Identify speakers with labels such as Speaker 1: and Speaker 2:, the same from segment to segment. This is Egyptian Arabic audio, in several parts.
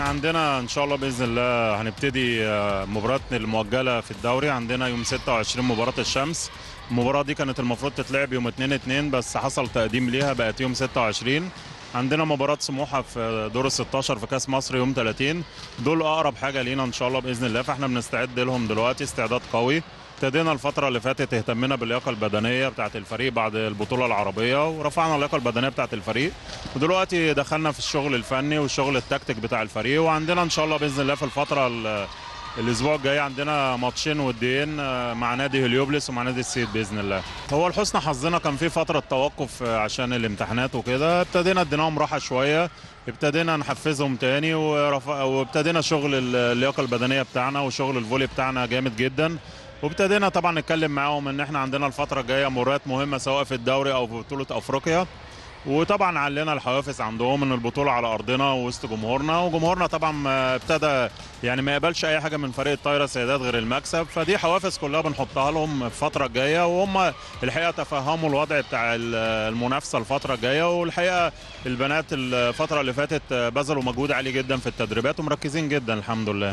Speaker 1: عندنا ان شاء الله باذن الله هنبتدي آه، مباراتنا المؤجله في الدوري عندنا يوم 26 مباراه الشمس المباراه دي كانت المفروض تتلعب يوم 2 2 بس حصل تقديم ليها بقت يوم 26 عندنا مباراة سموحة في دور ال 16 في كأس مصر يوم 30 دول أقرب حاجة لينا إن شاء الله بإذن الله فإحنا بنستعد لهم دلوقتي استعداد قوي ابتدينا الفترة اللي فاتت اهتمنا باللياقة البدنية بتاعة الفريق بعد البطولة العربية ورفعنا اللياقة البدنية بتاعة الفريق ودلوقتي دخلنا في الشغل الفني والشغل التكتيك بتاع الفريق وعندنا إن شاء الله بإذن الله في الفترة ال- الاسبوع الجاي عندنا ماتشين وديين آه، مع نادي هليوبلس ومع نادي السيد باذن الله هو لحسن حظنا كان في فتره توقف آه، عشان الامتحانات وكده ابتدينا اديناهم راحه شويه ابتدينا نحفزهم تاني ورف... وابتدينا شغل ال- اللياقه البدنيه بتاعنا وشغل الفولي بتاعنا جامد جدا وابتدينا طبعا نتكلم معاهم ان احنا عندنا الفتره الجايه مباريات مهمه سواء في الدوري او في بطوله افريقيا وطبعا علينا الحوافز عندهم ان البطوله على ارضنا وسط جمهورنا وجمهورنا طبعا ما ابتدى يعني ما يقبلش اي حاجه من فريق الطايره سيدات غير المكسب فدي حوافز كلها بنحطها لهم الفتره الجايه وهم الحقيقه تفهموا الوضع بتاع ال- المنافسه الفتره الجايه والحقيقه البنات الفتره اللي فاتت بذلوا مجهود عالي جدا في التدريبات ومركزين جدا الحمد لله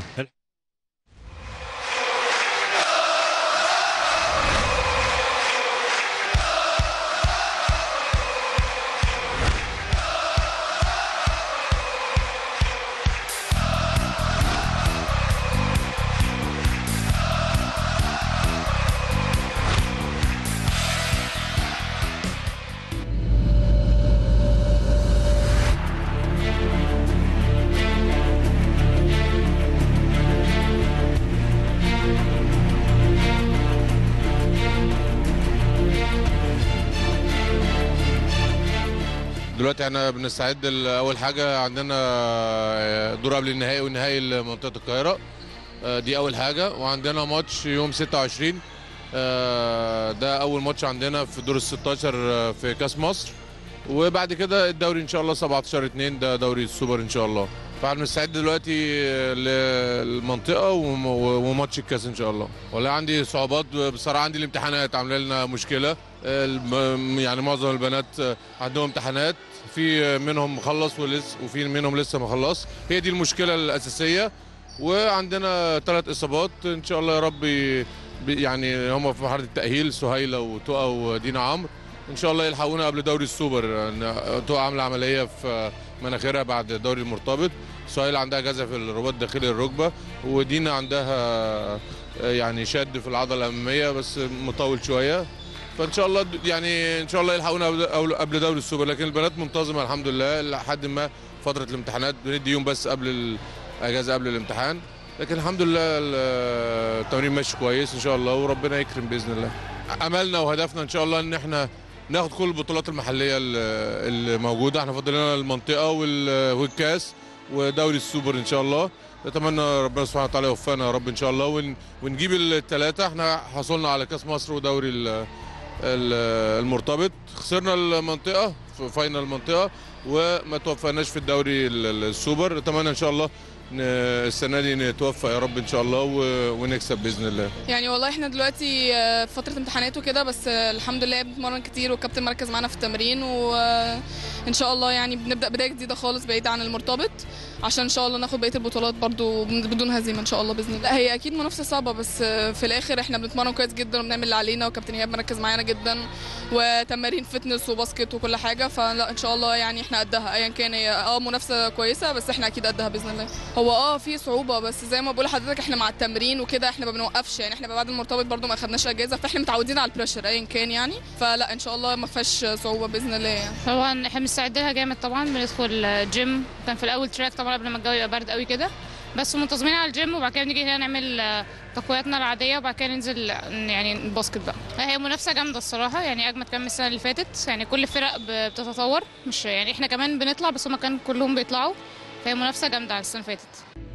Speaker 2: دلوقتي احنا بنستعد ل- اول حاجه عندنا دور قبل النهائي والنهائي لمنطقه القاهره آه، دي اول حاجه وعندنا ماتش يوم 26 آه، ده اول ماتش عندنا في دور ال 16 آه، في كاس مصر وبعد كده الدوري ان شاء الله 17 2 ده دوري السوبر ان شاء الله فاحنا بنستعد دلوقتي آه، للمنطقه وم- وماتش الكاس ان شاء الله والله عندي صعوبات بصراحه عندي الامتحانات عامله لنا مشكله الم- يعني معظم البنات آه، عندهم امتحانات في منهم مخلص ولسه وفي منهم لسه ما خلص هي دي المشكله الاساسيه وعندنا ثلاث اصابات ان شاء الله يا رب ي- بي- يعني هم في مرحله التاهيل سهيله وتقى ودينا عمرو ان شاء الله يلحقونا قبل دوري السوبر إن تقى عامله عمليه في مناخيرها بعد الدوري المرتبط سهيله عندها جزع في الرباط الداخلي الركبه ودينا عندها آه، يعني شد في العضله الاماميه بس مطول شويه فان شاء الله د- يعني ان شاء الله يلحقونا قبل- قبل- قبل دوري السوبر لكن البنات منتظمه الحمد لله لحد ما فتره الامتحانات بندي يوم بس قبل الاجازه قبل الامتحان لكن الحمد لله ال- التمرين ماشي كويس ان شاء الله وربنا يكرم باذن الله املنا وهدفنا ان شاء الله ان احنا ناخد كل البطولات المحليه ال- اللي موجوده احنا فاضل لنا المنطقه وال- والكاس ودوري السوبر ان شاء الله نتمنى ربنا سبحانه وتعالى يوفقنا يا رب ان شاء الله ون ونجيب الثلاثه احنا حصلنا على كاس مصر ودوري ال- ال- المرتبط خسرنا المنطقه في فاينل المنطقه وما توفقناش في الدوري ال- ال- السوبر اتمنى ان شاء الله ن- السنه دي نتوفق يا رب ان شاء الله و- ونكسب باذن الله
Speaker 3: يعني والله احنا دلوقتي آه، في فتره امتحانات وكده بس آه، الحمد لله بنتمرن كتير والكابتن مركز معانا في التمرين وان شاء الله يعني بنبدا بدايه جديده خالص بعيد عن المرتبط عشان ان شاء الله ناخد بقيه البطولات برضو بدون هزيمه ان شاء الله باذن الله هي اكيد منافسه صعبه بس آه، في الاخر احنا بنتمرن كويس جدا وبنعمل اللي علينا وكابتن ايهاب مركز معانا جدا وتمارين فتنس وباسكت وكل حاجه فلا ان شاء الله يعني احنا قدها ايا كان هي اه منافسه كويسه بس احنا اكيد قدها باذن الله هو اه في صعوبه بس زي ما بقول لحضرتك احنا مع التمرين وكده احنا ما بنوقفش يعني احنا بعد المرتبط برضو ما اخدناش اجازه فاحنا متعودين على البريشر ايا كان يعني فلا ان شاء الله ما فيهاش صعوبه باذن الله يعني
Speaker 4: طبعا احنا بنستعد لها جامد طبعا بندخل جيم كان في الاول تراك طبعا قبل ما الجو يبقى برد قوي كده بس منتظمين على الجيم وبعد كده نيجي هنا نعمل آه، تقوياتنا العاديه وبعد كده ننزل آه، يعني الباسكت بقى هي منافسه جامده الصراحه يعني اجمد كان من السنه اللي فاتت يعني كل الفرق ب- بتتطور مش يعني احنا كمان بنطلع بس هما كان كلهم بيطلعوا فهي منافسه جامده على السنه اللي فاتت